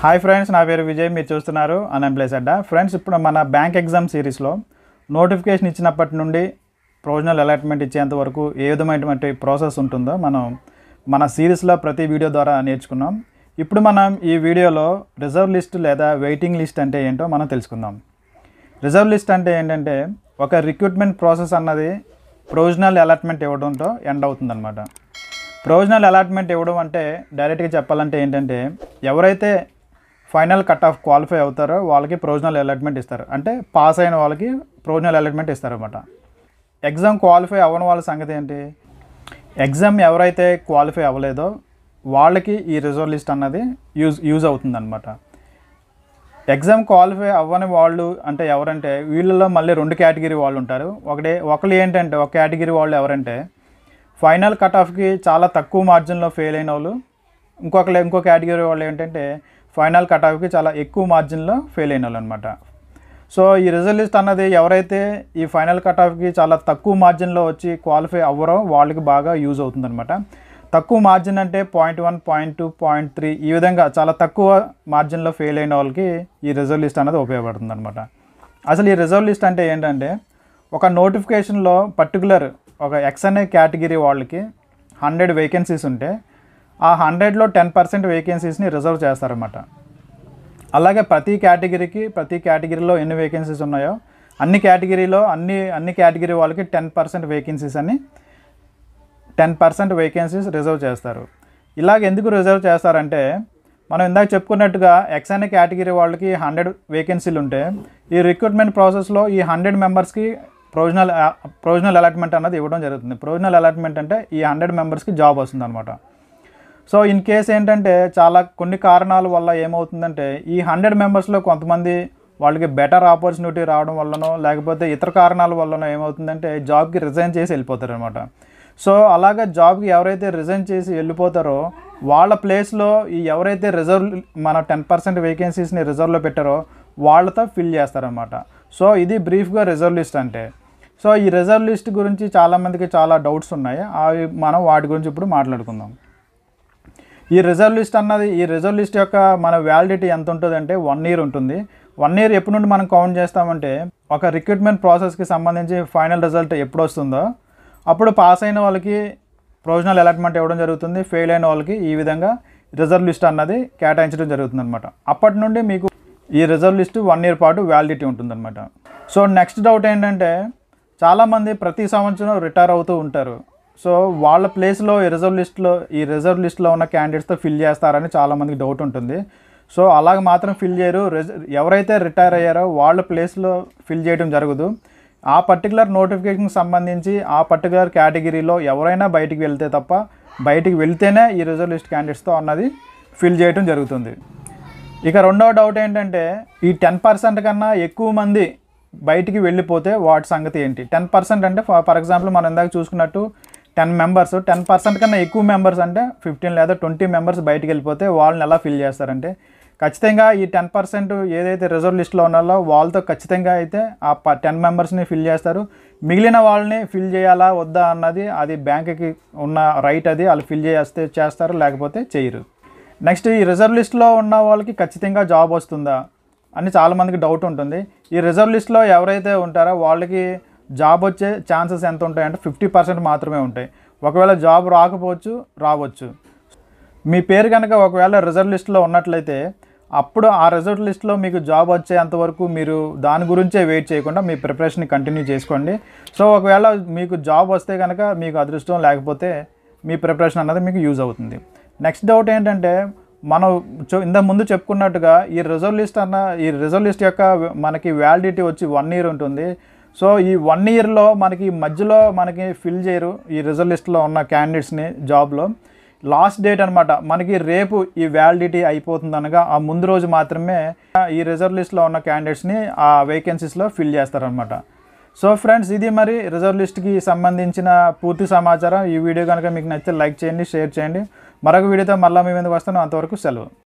hi friends నా పేరు విజయ్ మీరు చూస్తున్నారు అన్ఎంప్లాయ్స్ అడ్డా ఫ్రెండ్స్ ఇప్పుడు మన బ్యాంక్ ఎగ్జామ్ సిరీస్లో నోటిఫికేషన్ ఇచ్చినప్పటి నుండి ప్రొవిజనల్ అలాట్మెంట్ ఇచ్చేంత వరకు ఏ విధమైనటువంటి ప్రాసెస్ ఉంటుందో మనం మన సిరీస్లో ప్రతి వీడియో ద్వారా నేర్చుకున్నాం ఇప్పుడు మనం ఈ వీడియోలో రిజర్వ్ లిస్ట్ లేదా వెయిటింగ్ లిస్ట్ అంటే ఏంటో మనం తెలుసుకుందాం రిజర్వ్ లిస్ట్ అంటే ఏంటంటే ఒక రిక్రూట్మెంట్ ప్రాసెస్ అన్నది ప్రొవిజనల్ అలాట్మెంట్ ఇవ్వడంతో ఎండ్ అవుతుందన్నమాట ప్రొవిజనల్ అలాట్మెంట్ ఇవ్వడం అంటే డైరెక్ట్గా చెప్పాలంటే ఏంటంటే ఎవరైతే ఫైనల్ కట్ ఆఫ్ క్వాలిఫై అవుతారో వాళ్ళకి ప్రొవిజనల్ అలాట్మెంట్ ఇస్తారు అంటే పాస్ అయిన వాళ్ళకి ప్రొవిజనల్ అలాట్మెంట్ ఇస్తారన్నమాట ఎగ్జామ్ క్వాలిఫై అవ్వని వాళ్ళ సంగతి ఏంటి ఎగ్జామ్ ఎవరైతే క్వాలిఫై అవ్వలేదో వాళ్ళకి ఈ రిజర్వ్ లిస్ట్ అన్నది యూజ్ యూజ్ అవుతుందన్నమాట ఎగ్జామ్ క్వాలిఫై అవ్వని వాళ్ళు అంటే ఎవరంటే వీళ్ళలో మళ్ళీ రెండు కేటగిరీ వాళ్ళు ఉంటారు ఒకటి ఒకళ్ళు ఏంటంటే ఒక కేటగిరీ వాళ్ళు ఎవరంటే ఫైనల్ కట్ ఆఫ్కి చాలా తక్కువ మార్జిన్లో ఫెయిల్ అయిన వాళ్ళు ఇంకొకరు ఇంకో కేటగిరీ వాళ్ళు ఏంటంటే ఫైనల్ కట్ ఆఫ్కి చాలా ఎక్కువ మార్జిన్లో ఫెయిల్ అయిన వాళ్ళు అనమాట సో ఈ రిజల్ట్ లిస్ట్ అన్నది ఎవరైతే ఈ ఫైనల్ కట్ ఆఫ్కి చాలా తక్కువ మార్జిన్లో వచ్చి క్వాలిఫై అవ్వరో వాళ్ళకి బాగా యూజ్ అవుతుందన్నమాట తక్కువ మార్జిన్ అంటే point one point two point three ఈ విధంగా చాలా తక్కువ మార్జిన్లో ఫెయిల్ అయిన వాళ్ళకి ఈ రిజర్వ్ లిస్ట్ అనేది ఉపయోగపడుతుంది అనమాట అసలు ఈ రిజర్వ్ లిస్ట్ అంటే ఏంటంటే ఒక నోటిఫికేషన్లో పర్టికులర్ ఒక ఎక్స్ అనే కేటగిరీ వాళ్ళకి హండ్రెడ్ వేకెన్సీస్ ఉంటే ఆ హండ్రెడ్లో టెన్ పర్సెంట్ వేకెన్సీస్ని రిజర్వ్ చేస్తారన్నమాట అలాగే ప్రతి కేటగిరీకి ప్రతి కేటగిరీలో ఎన్ని వేకెన్సీస్ ఉన్నాయో అన్ని కేటగిరీలో అన్ని అన్ని కేటగిరీ వాళ్ళకి టెన్ పర్సెంట్ వేకెన్సీస్ అని టెన్ పర్సెంట్ వేకెన్సీస్ రిజర్వ్ చేస్తారు ఇలాగ ఎందుకు రిజర్వ్ చేస్తారంటే మనం ఇందాక చెప్పుకున్నట్టుగా ఎక్స్ అనే కేటగిరీ వాళ్ళకి హండ్రెడ్ వేకెన్సీలు ఉంటే ఈ రిక్రూట్మెంట్ ప్రాసెస్లో ఈ హండ్రెడ్ మెంబర్స్కి ప్రొవిజనల్ ప్రొవిజనల్ అలాట్మెంట్ అన్నది ఇవ్వడం జరుగుతుంది ప్రొవిజనల్ అలాట్మెంట్ అంటే ఈ హండ్రెడ్ మెంబర్స్కి జాబ్ వస్తుంది అనమాట సో ఇన్ కేస్ ఏంటంటే చాలా కొన్ని కారణాల వల్ల ఏమవుతుందంటే ఈ హండ్రెడ్ మెంబర్స్లో కొంతమంది వాళ్ళకి బెటర్ ఆపర్చునిటీ రావడం వల్లనో లేకపోతే ఇతర కారణాల వల్లనో ఏమవుతుందంటే జాబ్కి రిజైన్ చేసి వెళ్ళిపోతారు అనమాట సో అలాగే జాబ్కి ఎవరైతే రిజైన్ చేసి వెళ్ళిపోతారో వాళ్ళ ప్లేస్లో ఈ ఎవరైతే రిజర్వ్ మన టెన్ పర్సెంట్ వేకెన్సీస్ని రిజర్వ్లో పెట్టారో వాళ్ళతో ఫిల్ చేస్తారనమాట సో ఇది బ్రీఫ్గా రిజర్వ్ లిస్ట్ అంటే సో ఈ రిజర్వ్ లిస్ట్ గురించి చాలామందికి చాలా డౌట్స్ ఉన్నాయి అవి మనం వాటి గురించి ఇప్పుడు మాట్లాడుకుందాం ఈ రిజర్వ్ లిస్ట్ అన్నది ఈ రిజర్వ్ లిస్ట్ యొక్క మన వ్యాలిడిటీ ఎంత ఉంటుందంటే వన్ ఇయర్ ఉంటుంది వన్ ఇయర్ ఎప్పటి నుండి మనం కౌంట్ చేస్తామంటే ఒక రిక్రూట్మెంట్ ప్రాసెస్కి సంబంధించి ఫైనల్ రిజల్ట్ ఎప్పుడు వస్తుందో అప్పుడు పాస్ అయిన వాళ్ళకి ప్రొవిజనల్ అలాట్మెంట్ ఇవ్వడం జరుగుతుంది ఫెయిల్ అయిన వాళ్ళకి ఈ విధంగా రిజర్వ్ లిస్ట్ అన్నది కేటాయించడం జరుగుతుంది అనమాట అప్పటి నుండి మీకు ఈ రిజర్వ్ లిస్ట్ వన్ ఇయర్ పాటు వ్యాలిడిటీ ఉంటుందన్నమాట సో నెక్స్ట్ డౌట్ ఏంటంటే చాలామంది ప్రతి సంవత్సరం రిటైర్ అవుతూ ఉంటారు సో వాళ్ళ ప్లేస్లో ఈ రిజర్వ్ లిస్ట్లో ఈ రిజర్వ్ లిస్ట్లో ఉన్న క్యాండిడేట్స్తో ఫిల్ చేస్తారని చాలామందికి డౌట్ ఉంటుంది సో అలాగ మాత్రం ఫిల్ చేయరు రిజ- ఎవరైతే రిటైర్ అయ్యారో వాళ్ళ ప్లేస్లో ఫిల్ చేయడం జరగదు ఆ పర్టికులర్ నోటిఫికేషన్కి సంబంధించి ఆ పర్టికులర్ కేటగిరీలో ఎవరైనా బయటికి వెళ్తే తప్ప బయటికి వెళ్తేనే ఈ రిజర్వ్ లిస్ట్ క్యాండిడేట్స్తో అన్నది ఫిల్ చేయడం జరుగుతుంది ఇక రెండవ డౌట్ ఏంటంటే ఈ టెన్ పర్సెంట్ కన్నా ఎక్కువ మంది బయటికి వెళ్ళిపోతే వాటి సంగతి ఏంటి టెన్ పర్సెంట్ అంటే ఫర్ ఎగ్జాంపుల్ మనం ఇందాక చూసుకున్నట్టు టెన్ మెంబర్స్ టెన్ పర్సెంట్ కన్నా ఎక్కువ మెంబర్స్ అంటే ఫిఫ్టీన్ లేదా ట్వంటీ మెంబర్స్ బయటికి వెళ్ళిపోతే వాళ్ళని ఎలా ఫిల్ చేస్తారంటే ఖచ్చితంగా ఈ టెన్ పర్సెంట్ ఏదైతే రిజర్వ్ లిస్ట్లో ఉన్నారో వాళ్ళతో ఖచ్చితంగా అయితే ఆ టెన్ మెంబర్స్ని ఫిల్ చేస్తారు మిగిలిన వాళ్ళని ఫిల్ చేయాలా వద్దా అన్నది అది బ్యాంకుకి ఉన్న రైట్ అది వాళ్ళు ఫిల్ చేస్తే చేస్తారు లేకపోతే చేయరు నెక్స్ట్ ఈ రిజర్వ్ లిస్ట్లో ఉన్న వాళ్ళకి ఖచ్చితంగా జాబ్ వస్తుందా అని చాలామందికి డౌట్ ఉంటుంది ఈ రిజర్వ్ లిస్ట్లో ఎవరైతే ఉంటారో వాళ్ళకి జాబ్ వచ్చే ఛాన్సెస్ ఎంత ఉంటాయంటే ఫిఫ్టీ పర్సెంట్ మాత్రమే ఉంటాయి ఒకవేళ జాబ్ రాకపోవచ్చు రావచ్చు మీ పేరు కనుక ఒకవేళ రిజర్వ్ లిస్ట్లో ఉన్నట్లయితే అప్పుడు ఆ రిజర్వ్ లిస్ట్లో మీకు జాబ్ వచ్చేంత వరకు మీరు దాని గురించే వెయిట్ చేయకుండా మీ ప్రిపరేషన్ కంటిన్యూ చేసుకోండి సో ఒకవేళ మీకు జాబ్ వస్తే కనుక మీకు అదృష్టం లేకపోతే మీ ప్రిపరేషన్ అన్నది మీకు యూజ్ అవుతుంది నెక్స్ట్ డౌట్ ఏంటంటే మనం చూ ఇంత ముందు చెప్పుకున్నట్టుగా ఈ రిజర్వ్ లిస్ట్ అన్న ఈ రిజర్వ్ లిస్ట్ యొక్క మనకి వ్యాలిడిటీ వచ్చి వన్ ఇయర్ ఉంటుంది సో ఈ వన్ ఇయర్లో మనకి మధ్యలో మనకి ఫిల్ చేయరు ఈ రిజర్వ్ లిస్ట్లో ఉన్న క్యాండిడేట్స్ని జాబ్లో లాస్ట్ డేట్ అనమాట మనకి రేపు ఈ వ్యాలిడిటీ అయిపోతుంది అనగా ఆ ముందు రోజు మాత్రమే ఈ రిజర్వ్ లిస్ట్లో ఉన్న క్యాండిడేట్స్ని ఆ వేకెన్సీస్లో ఫిల్ చేస్తారనమాట సో ఫ్రెండ్స్ ఇది మరి రిజర్వ్ లిస్ట్కి సంబంధించిన పూర్తి సమాచారం ఈ వీడియో కనుక మీకు నచ్చితే లైక్ చేయండి షేర్ చేయండి మరొక వీడియోతో మళ్ళీ మీ ముందుకు వస్తాను అంతవరకు సెలవు